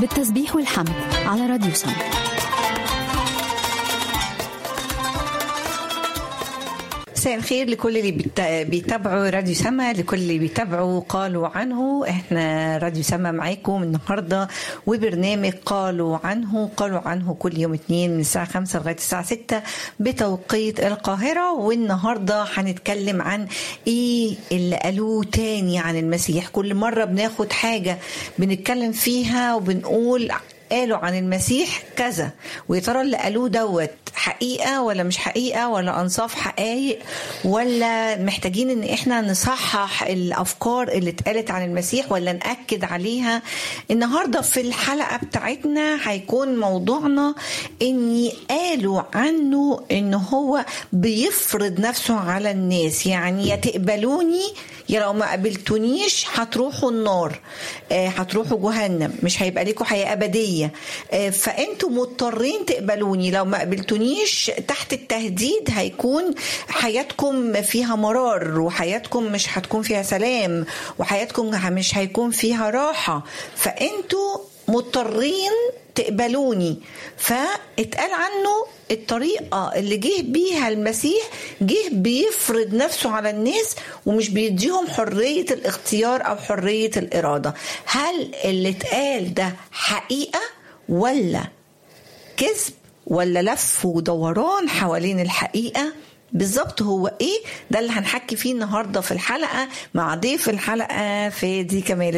بالتسبيح والحمد على راديو سم مساء الخير لكل اللي بيت- بيتابعوا راديو سما لكل اللي بيتابعوا قالوا عنه احنا راديو سما معاكم النهارده وبرنامج قالوا عنه قالوا عنه كل يوم اثنين من الساعه 5 لغايه الساعه 6 بتوقيت القاهره والنهارده هنتكلم عن ايه اللي قالوه تاني عن المسيح كل مره بناخد حاجه بنتكلم فيها وبنقول قالوا عن المسيح كذا ويا ترى اللي قالوه دوت حقيقه ولا مش حقيقه ولا انصاف حقائق ولا محتاجين ان احنا نصحح الافكار اللي اتقالت عن المسيح ولا ناكد عليها النهارده في الحلقه بتاعتنا هيكون موضوعنا اني قالوا عنه ان هو بيفرض نفسه على الناس يعني يا تقبلوني يا لو ما قابلتونيش هتروحوا النار آه، هتروحوا جهنم مش هيبقى لكم حياه ابديه آه، فانتوا مضطرين تقبلوني لو ما قابلتونيش تحت التهديد هيكون حياتكم فيها مرار وحياتكم مش هتكون فيها سلام وحياتكم مش هيكون فيها راحه فانتوا مضطرين تقبلوني فاتقال عنه الطريقة اللي جه بيها المسيح جه بيفرض نفسه على الناس ومش بيديهم حرية الاختيار أو حرية الإرادة هل اللي اتقال ده حقيقة ولا كذب ولا لف ودوران حوالين الحقيقة بالظبط هو ايه ده اللي هنحكي فيه النهارده في الحلقه مع ضيف الحلقه فادي كمال